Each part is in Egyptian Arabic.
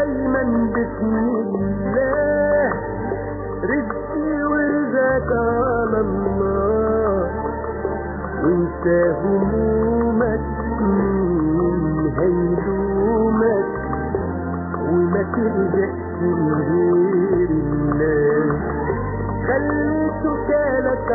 دايما بسم الله رزقي ورزقك على الله وانت همومك مين هيلومك وما تلجأش لغير الله خلي سكانك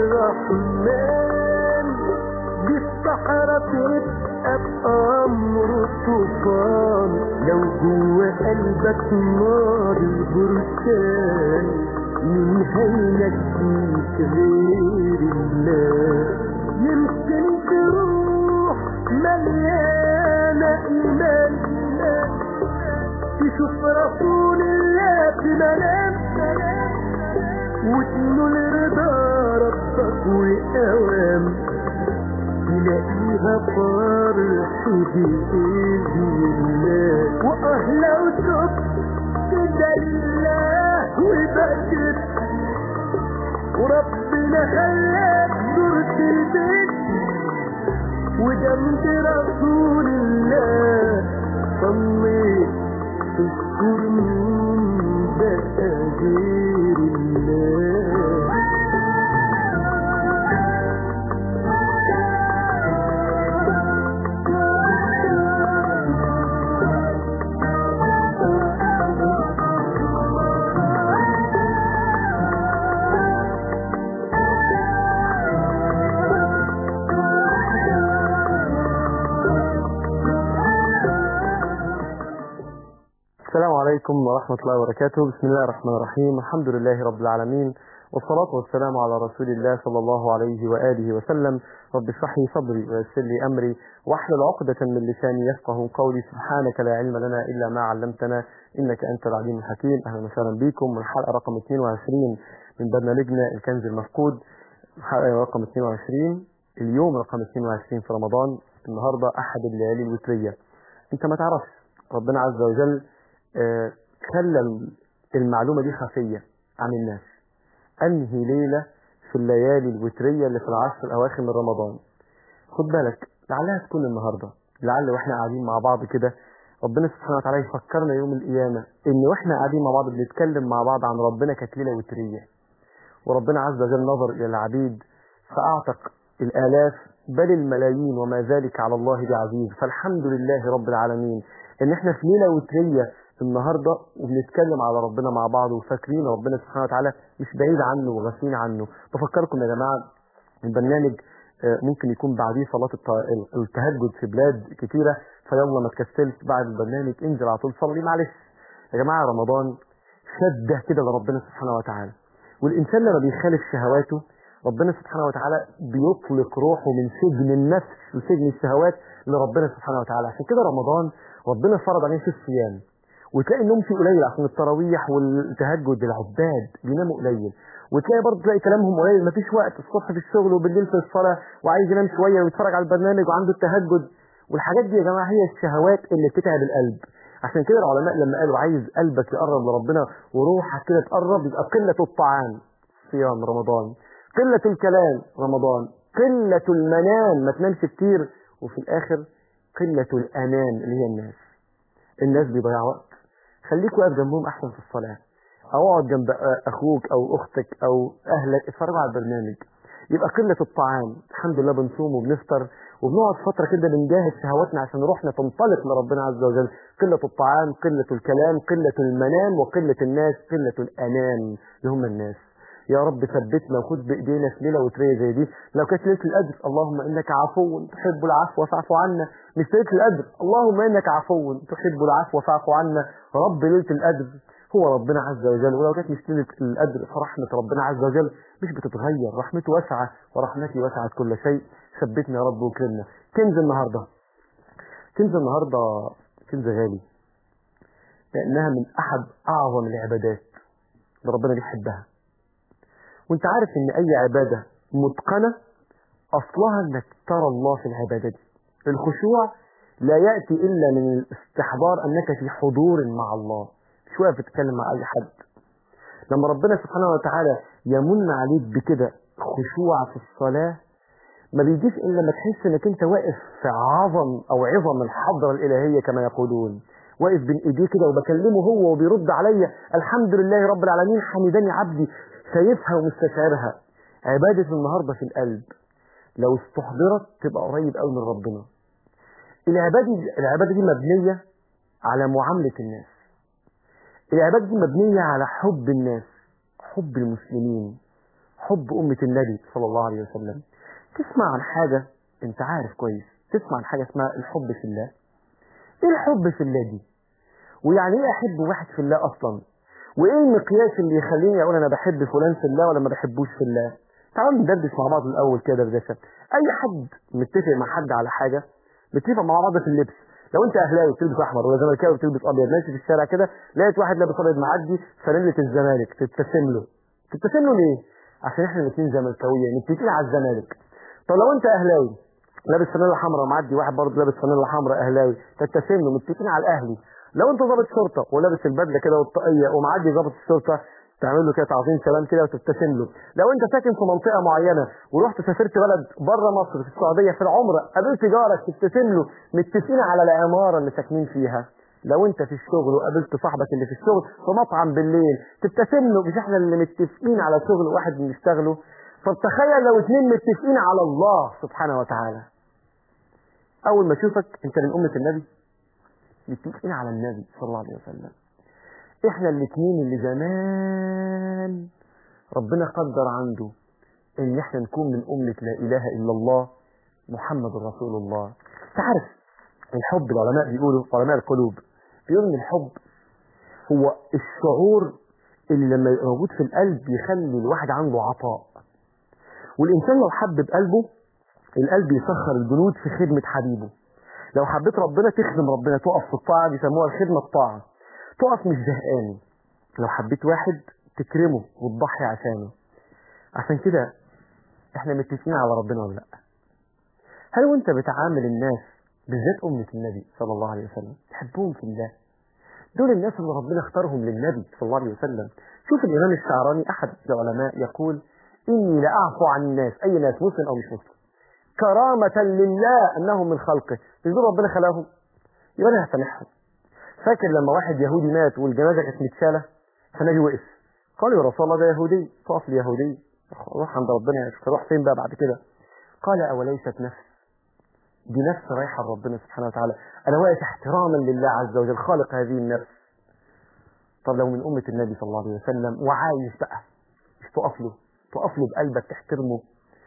الرحمن دي الصحراء تبقى بأمر طوفان لو جوا قلبك نار البركان مين هينجيك غير الله يمكن تروح مليانة إيمان تشوف رسول الله في منام وتنول رضا ربك وأوام تلاقيها فرح بإذن الله وأهلا وسط كده لله وبشر وربنا خلاك زرت البيت وجنب رسول الله صليت تذكر مين بقى غير الله السلام عليكم ورحمة الله وبركاته بسم الله الرحمن الرحيم الحمد لله رب العالمين والصلاة والسلام على رسول الله صلى الله عليه وآله وسلم رب اشرح لي صدري ويسر لي أمري واحلل عقدة من لساني يفقه قولي سبحانك لا علم لنا إلا ما علمتنا إنك أنت العليم الحكيم أهلا وسهلا بكم من الحلقة رقم 22 من برنامجنا الكنز المفقود الحلقة رقم 22 اليوم رقم 22 في رمضان النهاردة أحد الليالي الوترية أنت ما تعرفش ربنا عز وجل آه، خلى المعلومة دي خفية عن الناس أنهي ليلة في الليالي الوترية اللي في العشر الأواخر من رمضان خد بالك لعلها تكون النهاردة لعل وإحنا قاعدين مع بعض كده ربنا سبحانه وتعالى يفكرنا يوم القيامة إن وإحنا قاعدين مع بعض بنتكلم مع بعض عن ربنا كانت ليلة وترية وربنا عز وجل نظر إلى العبيد فأعتق الآلاف بل الملايين وما ذلك على الله بعزيز فالحمد لله رب العالمين إن إحنا في ليلة وترية النهارده وبنتكلم على ربنا مع بعض وفاكرين ربنا سبحانه وتعالى مش بعيد عنه وغافلين عنه بفكركم يا جماعه البرنامج آه، ممكن يكون بعديه صلاه الت- التهجد في بلاد كتيره فيلا ما تكسلش بعد البرنامج انزل على طول صلي معلش يا جماعه رمضان شده كده لربنا سبحانه وتعالى والانسان لما بيخالف شهواته ربنا سبحانه وتعالى بيطلق روحه من سجن النفس وسجن الشهوات لربنا سبحانه وتعالى عشان كده رمضان ربنا فرض عليه في الصيام وتلاقي النوم فيه قليل عشان التراويح والتهجد العباد بيناموا قليل وتلاقي برضه تلاقي كلامهم قليل مفيش وقت الصبح في الشغل وبالليل في الصلاه وعايز ينام شويه ويتفرج على البرنامج وعنده التهجد والحاجات دي يا جماعه هي الشهوات اللي بتتعب القلب عشان كده العلماء لما قالوا عايز قلبك يقرب لربنا وروحك كده تقرب يبقى قله الطعام صيام رمضان قله الكلام رمضان قله المنام ما تنامش كتير وفي الاخر قله الامان اللي هي الناس الناس بيضيعوا وقت خليك واقف جنبهم احسن في الصلاه او اقعد جنب اخوك او اختك او اهلك اتفرجوا على البرنامج يبقى قله الطعام الحمد لله بنصوم وبنفطر وبنقعد فتره كده بنجاهد شهواتنا عشان روحنا تنطلق لربنا عز وجل قله الطعام قله الكلام قله المنام وقله الناس قله الامان اللي هم الناس يا رب ثبتنا وخد بايدينا في ليله وتريه زي دي لو كانت ليله القدر اللهم انك عفو تحب العفو فاعف عنا مش ليله القدر اللهم انك عفو تحب العفو فاعف عنا رب ليله القدر هو ربنا عز وجل ولو كانت مش ليله القدر فرحمه ربنا عز وجل مش بتتغير رحمته واسعه ورحمتي وسعت كل شيء ثبتنا يا رب وكرمنا كنز النهارده كنز النهارده كنز غالي لانها من احد اعظم العبادات اللي ربنا بيحبها وانت عارف ان اي عبادة متقنة اصلها انك ترى الله في العبادة دي الخشوع لا يأتي الا من الاستحضار انك في حضور مع الله مش واقف تتكلم مع اي حد لما ربنا سبحانه وتعالى يمن عليك بكده خشوع في الصلاة ما بيجيش الا لما تحس انك انت واقف في عظم او عظم الحضرة الالهية كما يقولون واقف بين ايديه كده وبكلمه هو وبيرد عليا الحمد لله رب العالمين حمدني عبدي شايفها ومستشعرها عبادة النهاردة في القلب لو استحضرت تبقى قريب قوي من ربنا العبادة العبادة دي مبنية على معاملة الناس العبادة دي مبنية على حب الناس حب المسلمين حب أمة النبي صلى الله عليه وسلم تسمع عن حاجة انت عارف كويس تسمع عن حاجة اسمها الحب في الله ايه الحب في الله دي ويعني ايه احب واحد في الله اصلا وايه المقياس اللي يخليني اقول انا بحب فلان في الله ولا ما بحبوش في الله تعالوا ندردش مع بعض الاول كده بدايه اي حد متفق مع حد على حاجه متفق مع بعض في اللبس لو انت اهلاوي بتلبس احمر ولا زملكاوي بتلبس ابيض ماشي في الشارع كده لقيت واحد لابس ابيض معدي فانيله الزمالك تبتسم له تبتسم له ليه عشان احنا الاثنين زملكاويه متفقين على الزمالك طب لو انت اهلاوي لابس فانيلا حمراء معدي واحد برضه لابس فانيلا حمراء اهلاوي تبتسم له متفقين على الاهلي لو انت ضابط شرطه ولابس البدله كده والطاقيه ومعدي ضابط الشرطه تعمل له كده تعظيم سلام كده وتبتسم له لو انت ساكن في منطقه معينه ورحت سافرت بلد بره مصر في السعوديه في العمره قابلت جارك تبتسم له متفقين على العماره اللي ساكنين فيها لو انت في الشغل وقابلت صاحبك اللي في الشغل في مطعم بالليل تبتسم له مش احنا اللي متفقين على شغل واحد بنشتغله طب تخيل لو اتنين متفقين على الله سبحانه وتعالى اول ما اشوفك انت من امه النبي متفقين على النبي صلى الله عليه وسلم احنا الاثنين اللي زمان ربنا قدر عنده ان احنا نكون من امة لا اله الا الله محمد رسول الله تعرف الحب العلماء بيقولوا علماء القلوب بيقولوا ان الحب هو الشعور اللي لما يبقى موجود في القلب يخلي الواحد عنده عطاء والانسان لو حب بقلبه القلب يسخر الجنود في خدمة حبيبه لو حبيت ربنا تخدم ربنا تقف في الطاعة بيسموها الخدمة الطاعة تقف مش زهقان لو حبيت واحد تكرمه وتضحي عشانه عشان كده احنا متفقين على ربنا ولا لا هل وانت بتعامل الناس بالذات أمة النبي صلى الله عليه وسلم تحبهم في الله دول الناس اللي ربنا اختارهم للنبي صلى الله عليه وسلم شوف الإمام الشعراني أحد العلماء يقول إني لأعفو عن الناس أي ناس مسلم أو مش مسلم كرامة لله أنهم من خلقه مش دول ربنا خلاهم يبقى أنا هسامحهم فاكر لما واحد يهودي مات والجنازة كانت متشالة فالنبي وقف قال يا رسول الله ده يهودي تقف ليهودي روح عند ربنا تروح فين بقى بعد كده قال أوليست نفس دي نفس رايحة لربنا سبحانه وتعالى أنا واقف احتراما لله عز وجل خالق هذه النفس طب لو من أمة النبي صلى الله عليه وسلم وعايش بقى مش تقف له تقف له بقلبك تحترمه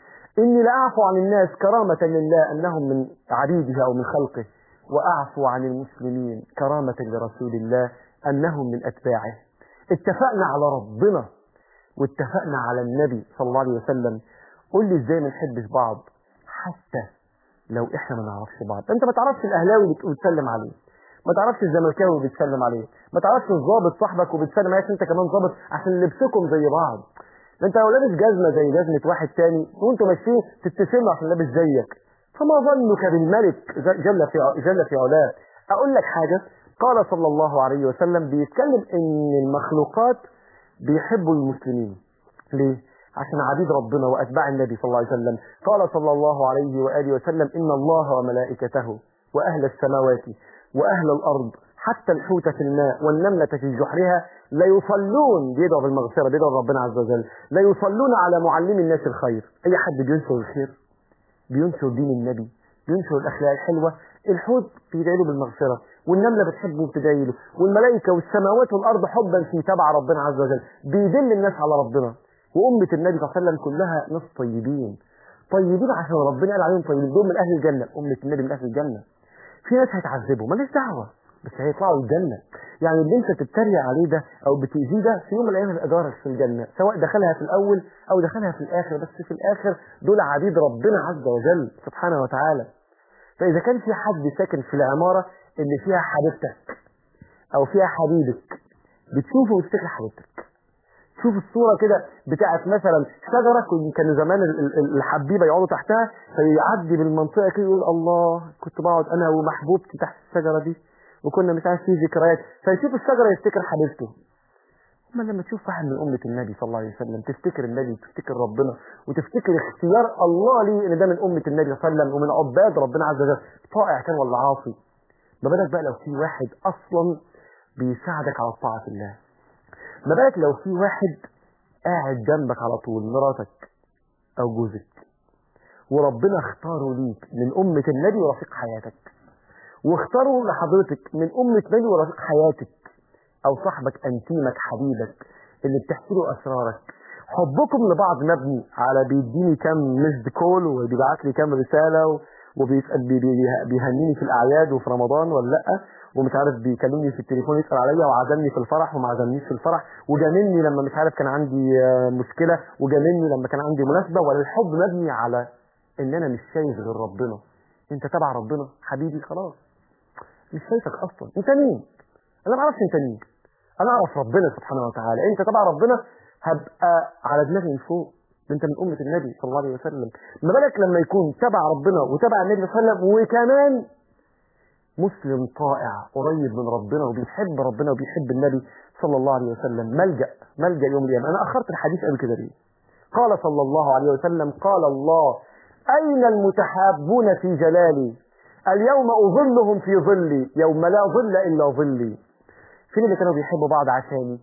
إني لأعفو عن الناس كرامة لله أنهم من عبيده أو من خلقه وأعفو عن المسلمين كرامة لرسول الله أنهم من أتباعه اتفقنا على ربنا واتفقنا على النبي صلى الله عليه وسلم قول لي ازاي ما نحبش بعض حتى لو احنا ما نعرفش بعض انت ما تعرفش الاهلاوي اللي بتسلم عليه ما تعرفش الزملكاوي اللي بتسلم عليه ما تعرفش الظابط صاحبك وبتسلم عليه انت كمان ظابط عشان لبسكم زي بعض ده انت لو لابس جزمه زي جزمه واحد تاني وانتوا ماشيين تبتسموا عشان لابس زيك فما ظنك بالملك جل في جل في علاه اقول لك حاجه قال صلى الله عليه وسلم بيتكلم ان المخلوقات بيحبوا المسلمين ليه عشان عبيد ربنا واتباع النبي صلى الله عليه وسلم قال صلى الله عليه واله وسلم ان الله وملائكته واهل السماوات واهل الارض حتى الحوت في الماء والنملة في جحرها لا يصلون بيدعوا بالمغفرة بيدعوا ربنا عز وجل لا يصلون على معلم الناس الخير أي حد بينشر الخير بينشر دين النبي بينشر الأخلاق الحلوة الحوت بيدعي له بالمغفرة والنملة بتحبه وبتدعي له والملائكة والسماوات والأرض حبا في تبع ربنا عز وجل بيدل الناس على ربنا وأمة النبي صلى الله عليه وسلم كلها ناس طيبين طيبين عشان ربنا قال عليهم طيبين دول من أهل الجنة أمة النبي من أهل الجنة في ناس هيتعذبوا ماليش دعوة بس هيطلعوا الجنة يعني اللي انت تتريق عليه ده او بتأذيه ده في يوم من الايام هيبقى جارك في الجنة سواء دخلها في الاول او دخلها في الاخر بس في الاخر دول عبيد ربنا عز وجل سبحانه وتعالى فاذا كان في حد ساكن في العمارة اللي فيها حبيبتك او فيها حبيبك بتشوفه وتفتكر حبيبتك شوف الصورة كده بتاعت مثلا شجرة كانوا زمان الحبيبة يقعدوا تحتها فيعدي بالمنطقة كده يقول الله كنت بقعد انا ومحبوبتي تحت الشجرة دي وكنا مش عارف في ذكريات فيشوف الشجرة يفتكر حبيبته اما لما تشوف واحد من أمة النبي صلى الله عليه وسلم تفتكر النبي وتفتكر ربنا وتفتكر اختيار الله ليه ان ده من أمة النبي صلى الله عليه وسلم ومن عباد ربنا عز وجل طائع كان ولا عاصي ما بالك بقى لو في واحد اصلا بيساعدك على طاعه الله ما بالك لو في واحد قاعد جنبك على طول مراتك او جوزك وربنا اختاره ليك من أمة النبي ورفيق حياتك واختاره لحضرتك من أمة نبي ورفيق حياتك أو صاحبك أنتيمك حبيبك اللي بتحكي له أسرارك حبكم لبعض مبني على بيديني كام مسد كول وبيبعت لي كام رسالة وبيسأل بي- بي- بيهنيني في الأعياد وفي رمضان ولا لأ ومش عارف بيكلمني في التليفون يسأل عليا وعزمني في الفرح وما عزمنيش في الفرح وجاملني لما مش عارف كان عندي آه، مشكلة وجاملني لما كان عندي مناسبة ولا الحب مبني على ان انا مش شايف غير ربنا انت تبع ربنا حبيبي خلاص مش شايفك اصلا انت مين انا ما اعرفش انت مين انا اعرف ربنا سبحانه وتعالى انت تبع ربنا هبقى على دماغي من فوق انت من امه النبي صلى الله عليه وسلم ما بالك لما يكون تبع ربنا وتبع النبي صلى الله عليه وسلم وكمان مسلم طائع قريب من ربنا وبيحب ربنا وبيحب النبي صلى الله عليه وسلم ملجأ ملجأ يوم القيامة أنا أخرت الحديث قبل كده ليه قال صلى الله عليه وسلم قال الله أين المتحابون في جلالي اليوم أظلهم في ظلي يوم لا ظل إلا ظلي فين اللي كانوا بيحبوا بعض عشاني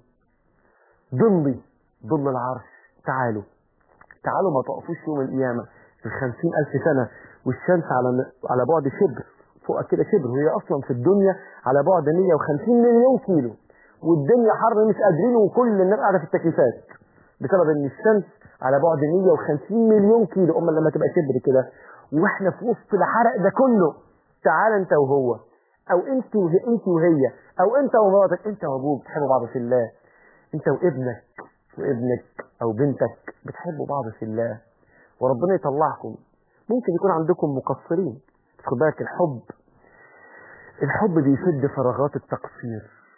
ظلي ظل العرش تعالوا تعالوا ما تقفوش يوم القيامة الخمسين ألف سنة والشمس على على بعد شبر فوق كده شبر وهي أصلا في الدنيا على بعد 150 مليون كيلو والدنيا حر مش قادرين وكل الناس قاعدة في التكييفات بسبب ان الشمس على بعد 150 مليون كيلو امال لما تبقى شبر كده واحنا في وسط الحرق ده كله تعال انت وهو او انت وهي انت وهي او انت ومراتك انت وابوك بتحبوا بعض في الله انت وابنك وابنك او بنتك بتحبوا بعض في الله وربنا يطلعكم ممكن يكون عندكم مقصرين بس خد بالك الحب الحب بيسد فراغات التقصير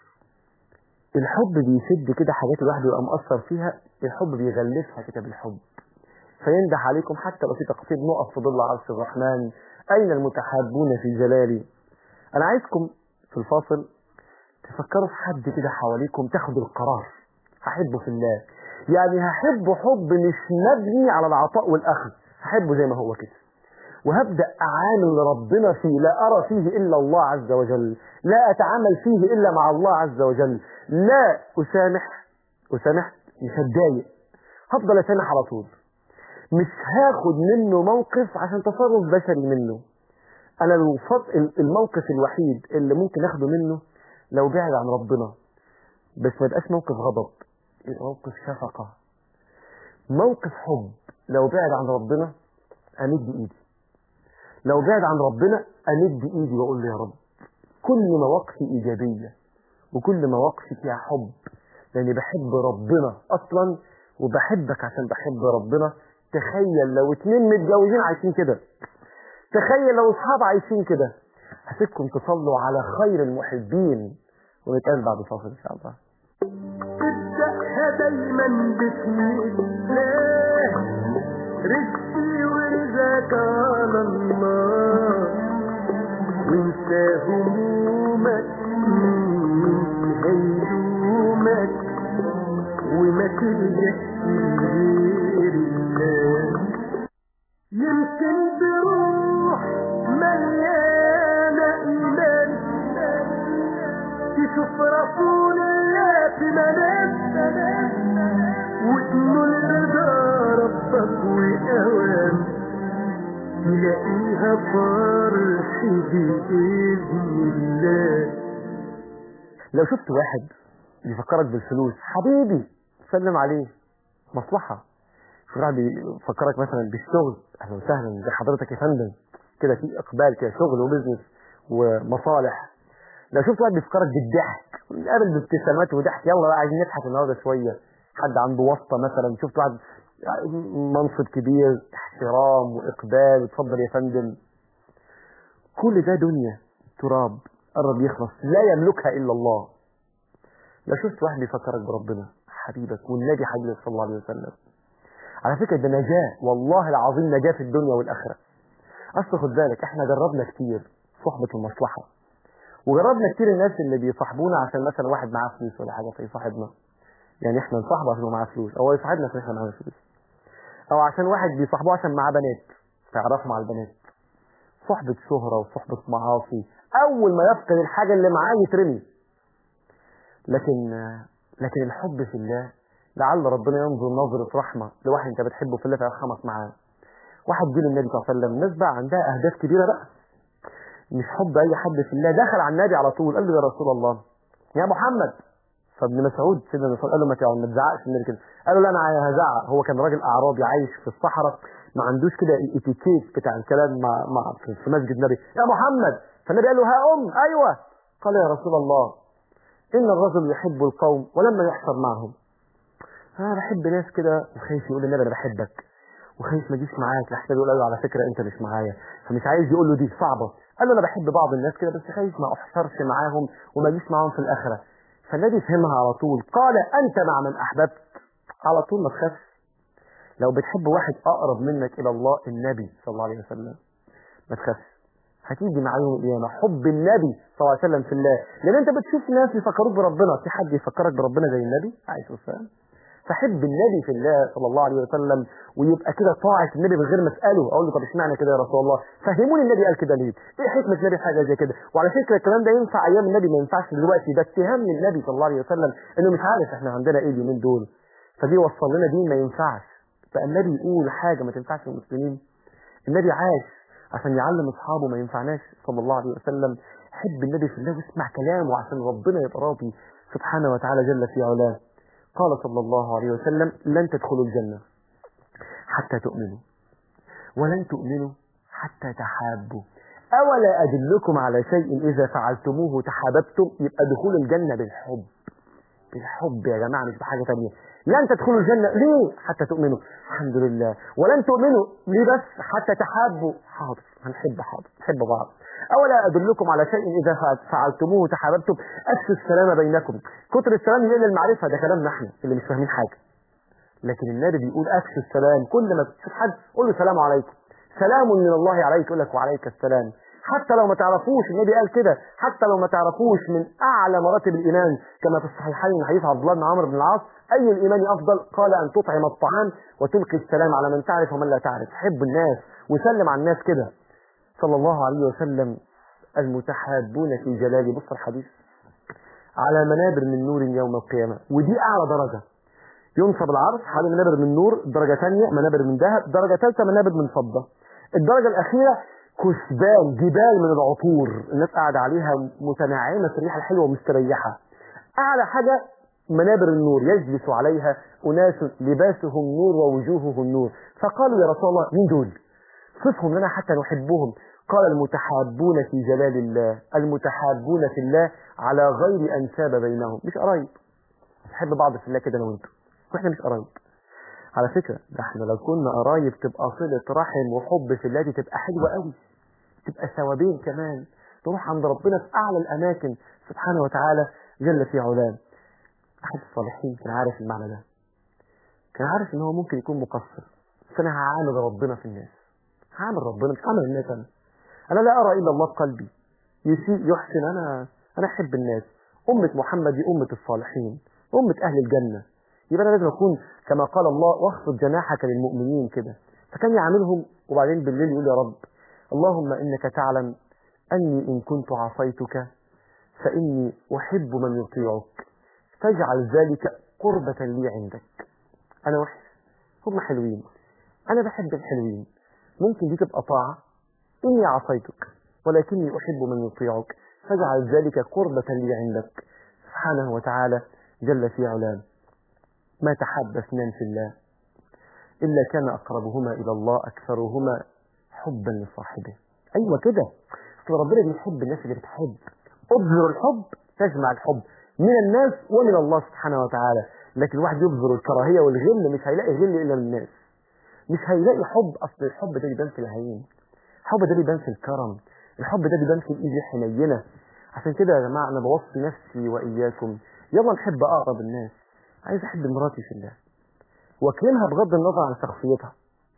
الحب بيسد كده حاجات الواحد يبقى مقصر فيها الحب بيغلفها كده بالحب فينده عليكم حتى لو في تقصير نقف في ظل عرش الرحمن أين المتحابون في جلالي أنا عايزكم في الفاصل تفكروا في حد كده حواليكم تاخدوا القرار هحبه في الله يعني هحبه حب مش مبني على العطاء والأخذ هحبه زي ما هو كده وهبدأ أعامل ربنا فيه لا أرى فيه إلا الله عز وجل لا أتعامل فيه إلا مع الله عز وجل لا أسامح أسامح مش هتضايق هفضل أسامح على طول مش هاخد منه موقف عشان تصرف بشري منه أنا الوفط- الموقف الوحيد اللي ممكن أخده منه لو بعد عن ربنا بس ما يبقاش موقف غضب يبقى موقف شفقة موقف حب لو بعد عن ربنا أمد إيدي لو بعد عن ربنا أمد إيدي وأقول له يا رب كل مواقفي إيجابية وكل مواقفي فيها حب لأني بحب ربنا أصلا وبحبك عشان بحب ربنا تخيل لو اتنين متجوزين عايشين كده تخيل لو اصحاب عايشين كده هسيبكم تصلوا على خير المحبين ونتقابل بعد فاصل ان شاء الله ابدأها دايما بسم الله رزقي ورزقك على الله وانسى همومك مين هيلومك وما تلجأش لغير الله يمكن بروح مليانة إيمان تشوف رسول الله في منام وتنول رضا ربك وأوام تلاقيها فرح بإذن الله لو شفت واحد بيفكرك بالفلوس حبيبي سلم عليه مصلحة شوف واحد بيفكرك مثلا بالشغل اهلا وسهلا زي حضرتك يا فندم كده في اقبال كده شغل وبزنس ومصالح لو شفت واحد بيفكرك بالضحك نقابل بابتسامات وضحك يلا بقى عايزين نضحك النهارده شويه حد عنده واسطه مثلا شفت واحد منصب كبير احترام واقبال اتفضل يا فندم كل ده دنيا تراب قرب يخلص لا يملكها الا الله لو شفت واحد بيفكرك بربنا حبيبك والنبي حبيبك صلى الله عليه وسلم على فكره ده نجاه والله العظيم نجاه في الدنيا والاخره اصل خد بالك احنا جربنا كتير صحبه المصلحه وجربنا كتير الناس اللي بيصاحبونا عشان مثلا واحد معاه فلوس ولا حاجه فيصاحبنا يعني احنا نصاحبه عشان هو معاه فلوس او هو يصاحبنا عشان احنا معانا فلوس او عشان واحد بيصاحبوه عشان معاه بنات فيعرفهم على البنات صحبة شهرة وصحبة معاصي أول ما يفقد الحاجة اللي معاه يترمي لكن لكن الحب في الله لعل ربنا ينظر نظرة رحمة لواحد أنت بتحبه في الله فيرحمك معاه واحد جه للنبي صلى الله عليه وسلم الناس بقى عندها أهداف كبيرة بقى مش حب أي حد في الله دخل على النبي على طول قال له يا رسول الله يا محمد فابن مسعود سيدنا مسعود قال له ما تعمل ما تزعقش النبي كده قال له لا انا هزعق هو كان راجل اعرابي عايش في الصحراء ما عندوش كده الاتيكيت بتاع الكلام مع مع في مسجد النبي يا محمد فالنبي قال له ها ام ايوه قال يا رسول الله ان الرجل يحب القوم ولما يحشر معهم انا بحب ناس كده وخايف يقول للنبي انا بحبك وخايف ما اجيش معاك لحسن يقول له على فكره انت مش معايا فمش عايز يقول له دي صعبه قال له انا بحب بعض الناس كده بس خايف ما احشرش معاهم وما اجيش معاهم في الاخره فالنبي فهمها على طول قال انت مع من احببت على طول ما تخافش لو بتحب واحد اقرب منك الى الله النبي صلى الله عليه وسلم ما تخافش هتيجي مع يوم القيامه حب النبي صلى الله عليه وسلم في الله لان انت بتشوف ناس يفكروك بربنا في حد يفكرك بربنا زي النبي عليه الصلاه والسلام فحب النبي في الله صلى الله عليه وسلم ويبقى كده طاعة النبي من غير ما اساله اقول له طب اشمعنى كده يا رسول الله فهموني النبي قال كده ليه ايه حكمه النبي في حاجه زي كده وعلى فكره الكلام ده ينفع ايام النبي ما ينفعش دلوقتي ده اتهام للنبي صلى الله عليه وسلم انه مش عارف احنا عندنا ايه اليومين دول فدي وصل لنا دين ما ينفعش فالنبي يقول حاجه ما تنفعش المسلمين النبي عاش عشان يعلم اصحابه ما ينفعناش صلى الله عليه وسلم حب النبي في الله واسمع كلامه عشان ربنا يبقى راضي سبحانه وتعالى جل في علاه قال صلى الله عليه وسلم لن تدخلوا الجنة حتى تؤمنوا ولن تؤمنوا حتى تحابوا أولا أدلكم على شيء إذا فعلتموه تحاببتم يبقى دخول الجنة بالحب بالحب يا جماعة مش بحاجة تانية لن تدخلوا الجنة ليه حتى تؤمنوا الحمد لله ولن تؤمنوا ليه بس حتى تحابوا حاضر هنحب حاضر نحب بعض أولا أدلكم على شيء إذا فعلتموه تحاببتم أفشوا السلام بينكم كتر السلام يقل المعرفة ده كلامنا احنا اللي مش فاهمين حاجة لكن النبي بيقول أفشوا السلام كل ما تشوف حد قول له سلام عليكم سلام من الله عليك يقول لك وعليك السلام حتى لو ما تعرفوش النبي قال كده حتى لو ما تعرفوش من أعلى مراتب الإيمان كما في الصحيحين من حديث عبد الله بن عمرو بن العاص أي الإيمان أفضل قال أن تطعم الطعام وتلقي السلام على من تعرف ومن لا تعرف حب الناس وسلم على الناس كده صلى الله عليه وسلم المتحابون في جلاله بص الحديث على منابر من نور يوم القيامة ودي أعلى درجة ينصب العرش حوالي منابر من نور درجة ثانية منابر من ذهب درجة ثالثة منابر من فضة الدرجة الأخيرة كثبان جبال من العطور الناس قاعدة عليها متناعمة في الريحة الحلوة ومستريحة أعلى حاجة منابر النور يجلس عليها أناس لباسهم نور ووجوههم نور فقالوا يا رسول الله مين دول صفهم لنا حتى نحبهم قال المتحابون في جلال الله المتحابون في الله على غير أنساب بينهم مش قرايب نحب بعض في الله كده أنا وأنتم وإحنا مش قرايب على فكرة ده احنا لو كنا قرايب تبقى صلة رحم وحب في الله دي تبقى حلوة قوي تبقى ثوابين كمان تروح عند ربنا في أعلى الأماكن سبحانه وتعالى جل في علاه أحد الصالحين كان عارف المعنى ده كان عارف إن هو ممكن يكون مقصر بس أنا هعامل ربنا في الناس هعامل ربنا مش هعامل الناس أنا أنا لا أرى إلا الله في قلبي يسيء يحسن أنا أنا أحب الناس أمة محمد دي أمة الصالحين أمة أهل الجنة يبقى أنا لازم أكون كما قال الله واخفض جناحك للمؤمنين كده فكان يعاملهم وبعدين بالليل يقول يا رب اللهم إنك تعلم أني إن كنت عصيتك فإني أحب من يطيعك فاجعل ذلك قربة لي عندك أنا وحش هم حلوين أنا بحب الحلوين ممكن دي تبقى طاعة إني عصيتك ولكني أحب من يطيعك فاجعل ذلك قربة لي عندك سبحانه وتعالى جل في علاه ما تحاب اثنان في الله إلا كان أقربهما إلى الله أكثرهما حبا لصاحبه أيوة كده ربنا بيحب الناس اللي بتحب أبذر الحب تجمع الحب من الناس ومن الله سبحانه وتعالى لكن الواحد يبذر الكراهية والغل مش هيلاقي غل إلا من الناس مش هيلاقي حب أصل الحب ده بيبان في الهين الحب ده بيبان في الكرم الحب ده بيبان في الإيد الحنينة عشان كده يا جماعة أنا بوصي نفسي وإياكم يلا نحب أقرب الناس عايز أحب مراتي في الله واكرمها بغض النظر عن شخصيتها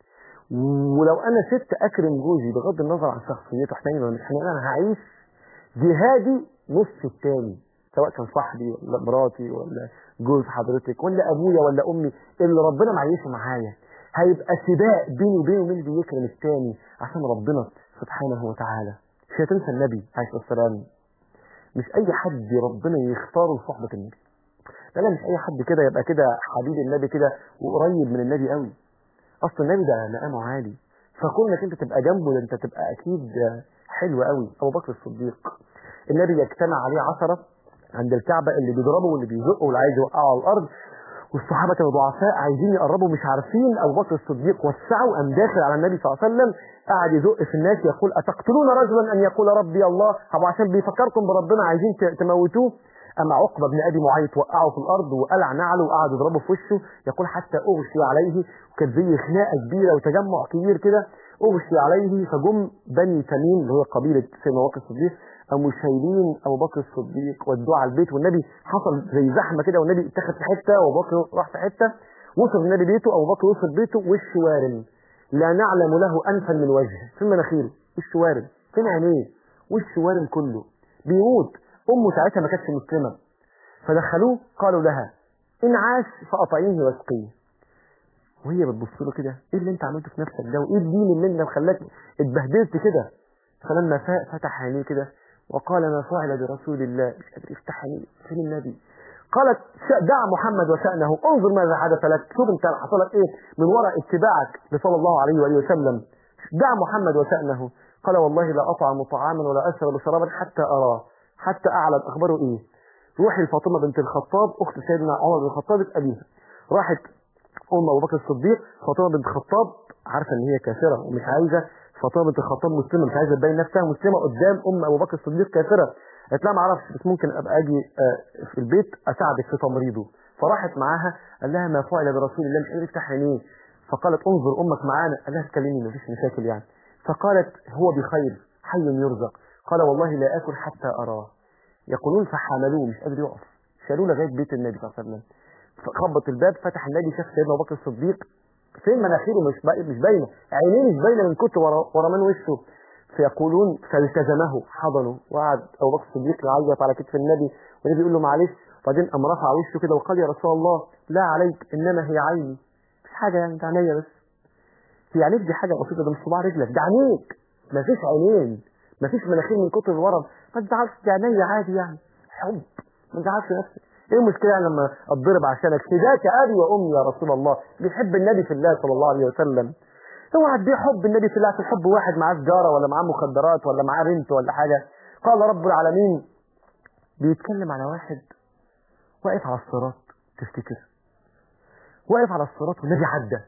ولو انا ست اكرم جوزي بغض النظر عن شخصيته حنين ولا مش حنين انا هعيش جهادي نص التاني سواء كان صاحبي ولا مراتي ولا جوز حضرتك ولا ابويا ولا امي اللي ربنا معيشه معايا هيبقى سباق بيني وبينه مين بيكرم التاني عشان ربنا سبحانه وتعالى مش هتنسى النبي عليه الصلاة والسلام مش أي حد ربنا يختاره لصحبة النبي لا لا مش أي حد كده يبقى كده حبيب النبي كده وقريب من النبي قوي أصل النبي ده مقامه عالي فكون انك انت تبقى جنبه ده انت تبقى اكيد حلو قوي ابو بكر الصديق النبي يجتمع عليه عشرة عند الكعبة اللي بيضربه واللي بيزقه واللي عايز يوقعه على الارض والصحابة كانوا ضعفاء عايزين يقربوا مش عارفين ابو بكر الصديق وسعوا قام داخل على النبي صلى الله عليه وسلم قعد يزق في الناس يقول اتقتلون رجلا ان يقول ربي الله طب عشان بيفكركم بربنا عايزين تموتوه أما عقبة بن أبي معيط وقعه في الأرض وقلع نعله وقعد يضربه في وشه يقول حتى أغشي عليه وكانت زي خناقة كبيرة وتجمع كبير كده أغشي عليه فجم بني تميم اللي هو قبيلة سيدنا أبو بكر الصديق قاموا شايلين أبو بكر الصديق ودوه على البيت والنبي حصل زي زحمة كده والنبي اتخذ في حتة وأبو بكر راح في حتة وصل النبي بيته أبو بكر وصل بيته وش وارم لا نعلم له أنفا من وجهه في مناخيره وش وارم فين عينيه وش وارم كله بيموت أمه ساعتها ما كانتش مسلمة فدخلوه قالوا لها إن عاش فأطعيه واسقيه وهي بتبص له كده ايه اللي انت عملته في نفسك ده وايه الدين اللي انت خلاك اتبهدلت كده فلما فاق فتح عينيه كده وقال ما فعل برسول الله مش قادر يفتح عينيه فين النبي قالت دع محمد وشأنه انظر ماذا حدث لك شوف انت حصل لك ايه من وراء اتباعك لصلى الله عليه وآله وسلم دع محمد وشأنه قال والله لا أطعم طعاما ولا أشرب شرابا حتى أراه حتى أعلم أخباره إيه روحي لفاطمة بنت الخطاب أخت سيدنا عمر بن الخطاب أبيها راحت أم أبو بكر الصديق فاطمة بنت الخطاب عارفة إن هي كافرة ومش عايزة فاطمة بنت الخطاب مسلمة مش عايزة تبين نفسها مسلمة قدام أم أبو بكر الصديق كافرة قالت لها ما اعرفش بس ممكن ابقى اجي في البيت اساعدك في تمريضه فراحت معاها قال لها ما فعل برسول الله مش قادر يفتح عينيه فقالت انظر امك معانا قال لها تكلمي مفيش مشاكل يعني فقالت هو بخير حي يرزق قال والله لا اكل حتى اراه يقولون فحملوه مش قادر يقف شالوه لغايه بيت النبي صلى الله عليه وسلم خبط الباب فتح النبي شاف سيدنا ابو بكر الصديق فين مناخيره مش مش باينه عينيه مش باينه من كتر ورا, ورا من وشه فيقولون فالتزمه حضنه وقعد ابو بكر الصديق يعيط على كتف النبي والنبي يقول له معلش وبعدين قام رفع وشه كده وقال يا رسول الله لا عليك انما هي عيني مش حاجه يعني ده عينيا بس هي عينيك دي حاجه بسيطه ده مش صباع رجلك ده عينيك مفيش عينين مفيش مناخير من كتر الورم ما تزعلش دي عينيا عادي يعني حب ما تزعلش نفسك ايه المشكله يعني لما اتضرب عشانك فداك ابي وامي يا رسول الله بيحب النبي في الله صلى الله عليه وسلم اوعى تبيع حب النبي في الله عشان حب واحد معاه سجاره ولا معاه مخدرات ولا معاه بنت ولا حاجه قال رب العالمين بيتكلم على واحد واقف على الصراط تفتكر واقف على الصراط والنبي عدى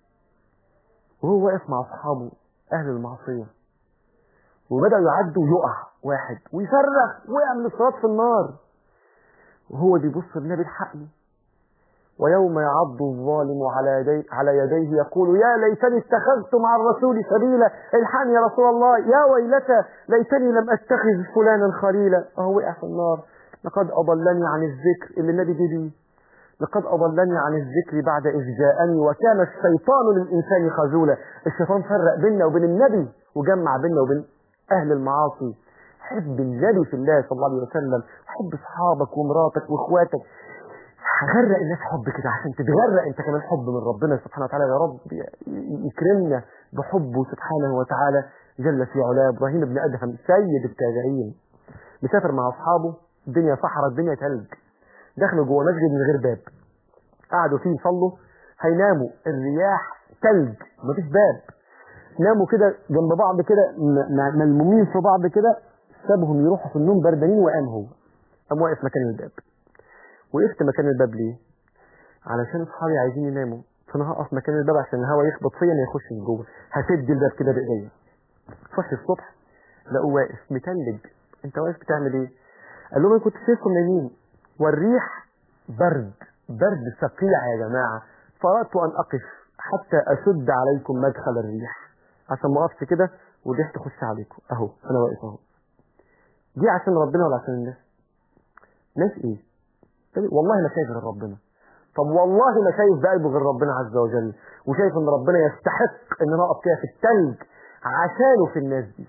وهو واقف مع اصحابه اهل المعصيه وبداوا يعدوا ويقع واحد ويصرخ وقع من الصراط في النار وهو بيبص للنبي الحقني ويوم يعض الظالم على يديه, على يديه يقول يا ليتني اتخذت مع الرسول سبيلا الحقني يا رسول الله يا ويلتى ليتني لم اتخذ فلانا خليلا اهو وقع في النار لقد اضلني عن الذكر اللي النبي بيه لقد اضلني عن الذكر بعد اذ جاءني وكان الشيطان للانسان خذولا الشيطان فرق بيننا وبين النبي وجمع بيننا وبين اهل المعاصي حب النبي في الله صلى الله عليه وسلم حب اصحابك ومراتك واخواتك هغرق الناس حب كده عشان تتغرق انت كمان حب من ربنا سبحانه وتعالى يا رب يكرمنا بحبه سبحانه وتعالى جل في علاه ابراهيم بن ادهم سيد التابعين مسافر مع اصحابه الدنيا صحراء الدنيا ثلج دخلوا جوه مسجد من غير باب قعدوا فيه يصلوا هيناموا الرياح ثلج مفيش باب ناموا كده جنب بعض كده ملمومين في بعض كده سابهم يروحوا في النوم بردانين وقام هو قام واقف مكان الباب وقفت مكان الباب ليه علشان اصحابي عايزين يناموا فانا هقف مكان الباب عشان الهواء يخبط فيا ما يخش جوه هسد الباب كده بايديا صحي الصبح لقوه واقف متلج انت واقف بتعمل ايه قال لهم انا كنت شايفكم نايمين والريح برد برد سقيع يا جماعه فاردت ان اقف حتى اشد عليكم مدخل الريح عشان ما اقفش كده والريح تخش عليكم اهو انا واقف اهو دي عشان ربنا ولا عشان الناس ناس ايه والله ما شايف غير ربنا طب والله ما شايف بقلبه غير ربنا عز وجل وشايف ان ربنا يستحق ان انا اقف كده في التلج عشانه في الناس دي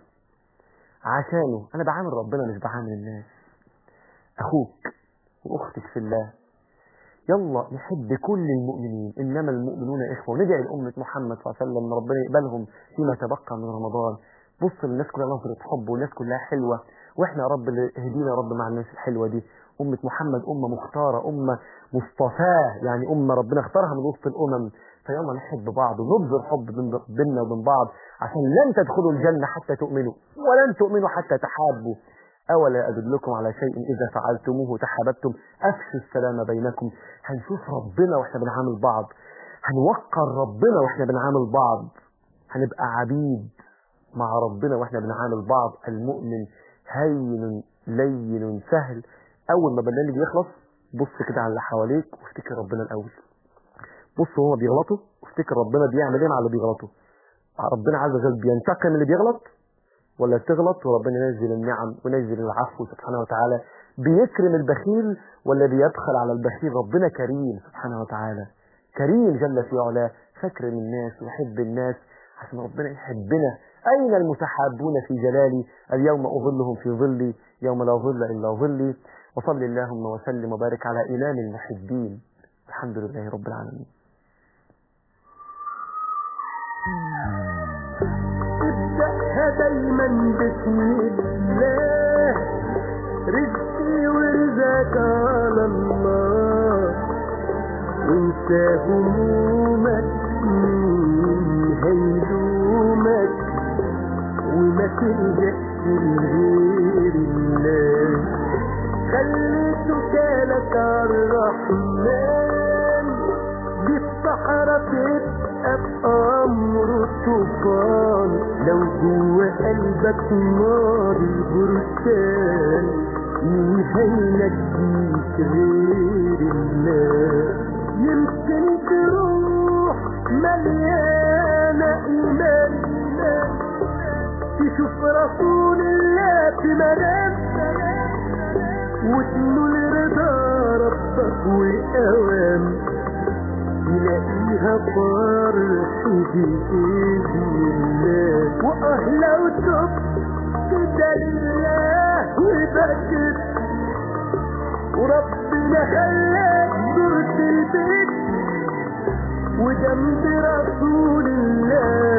عشانه انا بعامل ربنا مش بعامل الناس اخوك واختك في الله يلا نحب كل المؤمنين انما المؤمنون اخوه وندعي لامه محمد صلى الله عليه وسلم ان ربنا يقبلهم فيما تبقى من رمضان بص للناس كلها نظرة حب والناس كلها حلوة واحنا يا رب اللي اهدينا يا رب مع الناس الحلوة دي أمة محمد أمة مختارة أمة مصطفاة يعني أمة ربنا اختارها من وسط الأمم فيلا نحب بعض ونبذل حب بين- بيننا وبين بعض عشان لن تدخلوا الجنة حتى تؤمنوا ولن تؤمنوا حتى تحابوا أولا أدلكم على شيء إذا فعلتموه تحاببتم أفشوا السلام بينكم هنشوف ربنا وإحنا بنعامل بعض هنوقر ربنا وإحنا بنعامل بعض هنبقى عبيد مع ربنا وإحنا بنعامل بعض المؤمن هين لين سهل أول ما برنامج يخلص بص كده على اللي حواليك وافتكر ربنا الأول بص هما بيغلطوا وافتكر ربنا بيعمل ايه مع اللي بيغلطوا ربنا عز وجل بينتقم من اللي بيغلط ولا تغلط وربنا ينزل النعم وينزل العفو سبحانه وتعالى بيكرم البخيل ولا بيبخل على البخيل ربنا كريم سبحانه وتعالى كريم جل في علاه فاكرم الناس ويحب الناس عشان ربنا يحبنا أين المتحابون في جلالي اليوم أظلهم في ظلي يوم لا ظل إلا ظلي وصل اللهم وسلم وبارك على إمام المحبين الحمد لله رب العالمين ابدأها دايما بسم الله رزقي ورزقك على الله وانسى همومك مين هيلومك وما تلجأش لغير الله خلي توكالك على الرحمن دي الصحراء تبقى بأمر طوفان لو جوه قلبك نار البركان مين هينجيك غير الله يمكن تروح مليانة إيمان تشوف رسول الله في منام وتنول رضا ربك وأوام تلاقيها فرح بإذن الله وأهلا وتب كده لله وبكت وربنا خلاك زرت البيت وجنب رسول الله